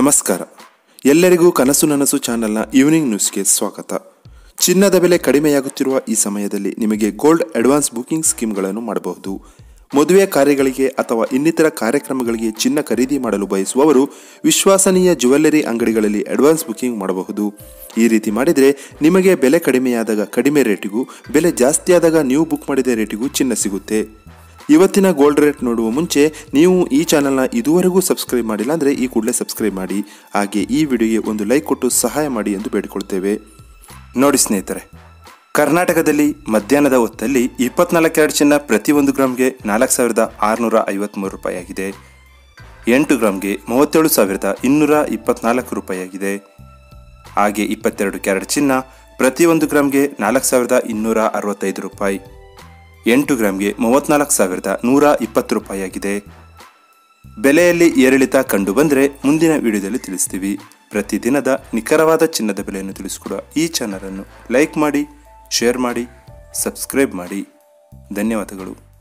ನಮಸ್ಕಾರ ಎಲ್ಲರಿಗೂ ಕನಸು ನನಸು ಚಾನೆಲ್ನ ಈವ್ನಿಂಗ್ ನ್ಯೂಸ್ಗೆ ಸ್ವಾಗತ ಚಿನ್ನದ ಬೆಲೆ ಕಡಿಮೆಯಾಗುತ್ತಿರುವ ಈ ಸಮಯದಲ್ಲಿ ನಿಮಗೆ ಗೋಲ್ಡ್ ಅಡ್ವಾನ್ಸ್ ಬುಕಿಂಗ್ ಸ್ಕೀಮ್ಗಳನ್ನು ಮಾಡಬಹುದು ಮದುವೆ ಕಾರ್ಯಗಳಿಗೆ ಅಥವಾ ಇನ್ನಿತರ ಕಾರ್ಯಕ್ರಮಗಳಿಗೆ ಚಿನ್ನ ಖರೀದಿ ಮಾಡಲು ಬಯಸುವವರು ವಿಶ್ವಾಸನೀಯ ಜುವೆಲ್ಲರಿ ಅಂಗಡಿಗಳಲ್ಲಿ ಅಡ್ವಾನ್ಸ್ ಬುಕಿಂಗ್ ಮಾಡಬಹುದು ಈ ರೀತಿ ಮಾಡಿದರೆ ನಿಮಗೆ ಬೆಲೆ ಕಡಿಮೆಯಾದಾಗ ಕಡಿಮೆ ರೇಟಿಗೂ ಬೆಲೆ ಜಾಸ್ತಿಯಾದಾಗ ನೀವು ಬುಕ್ ಮಾಡಿದ ರೇಟಿಗೂ ಚಿನ್ನ ಸಿಗುತ್ತೆ ಇವತ್ತಿನ ಗೋಲ್ಡ್ ರೇಟ್ ನೋಡುವ ಮುಂಚೆ ನೀವು ಈ ಚಾನಲ್ನ ಇದುವರೆಗೂ ಸಬ್ಸ್ಕ್ರೈಬ್ ಮಾಡಿಲ್ಲ ಅಂದರೆ ಈ ಕೂಡಲೇ ಸಬ್ಸ್ಕ್ರೈಬ್ ಮಾಡಿ ಹಾಗೆ ಈ ವಿಡಿಯೋಗೆ ಒಂದು ಲೈಕ್ ಕೊಟ್ಟು ಸಹಾಯ ಮಾಡಿ ಎಂದು ಬೇಡಿಕೊಳ್ತೇವೆ ನೋಡಿ ಸ್ನೇಹಿತರೆ ಕರ್ನಾಟಕದಲ್ಲಿ ಮಧ್ಯಾಹ್ನದ ಹೊತ್ತಲ್ಲಿ ಇಪ್ಪತ್ನಾಲ್ಕು ಕ್ಯಾರೆಟ್ ಚಿನ್ನ ಪ್ರತಿ ಒಂದು ಗ್ರಾಮ್ಗೆ ನಾಲ್ಕು ಸಾವಿರದ ಆರುನೂರ ಐವತ್ತ್ಮೂರು ರೂಪಾಯಿ ಆಗಿದೆ ಎಂಟು ಗ್ರಾಮ್ಗೆ ಮೂವತ್ತೇಳು ಸಾವಿರದ ಇನ್ನೂರ ಇಪ್ಪತ್ನಾಲ್ಕು ರೂಪಾಯಿ ಆಗಿದೆ ಹಾಗೆ ಇಪ್ಪತ್ತೆರಡು ಕ್ಯಾರೆಟ್ ಚಿನ್ನ ಪ್ರತಿ ಒಂದು ಗ್ರಾಮ್ಗೆ ನಾಲ್ಕು ಸಾವಿರದ ಇನ್ನೂರ ಅರವತ್ತೈದು ರೂಪಾಯಿ ಎಂಟು ಗ್ರಾಮ್ಗೆ ಮೂವತ್ನಾಲ್ಕು ಸಾವಿರದ ನೂರ ಇಪ್ಪತ್ತು ರೂಪಾಯಿ ಆಗಿದೆ ಬೆಲೆಯಲ್ಲಿ ಏರಿಳಿತ ಕಂಡು ಬಂದರೆ ಮುಂದಿನ ವಿಡಿಯೋದಲ್ಲಿ ತಿಳಿಸ್ತೀವಿ ಪ್ರತಿದಿನದ ನಿಖರವಾದ ಚಿನ್ನದ ಬೆಲೆಯನ್ನು ತಿಳಿಸಿಕೊಡುವ ಈ ಚಾನಲನ್ನು ಲೈಕ್ ಮಾಡಿ ಶೇರ್ ಮಾಡಿ ಸಬ್ಸ್ಕ್ರೈಬ್ ಮಾಡಿ ಧನ್ಯವಾದಗಳು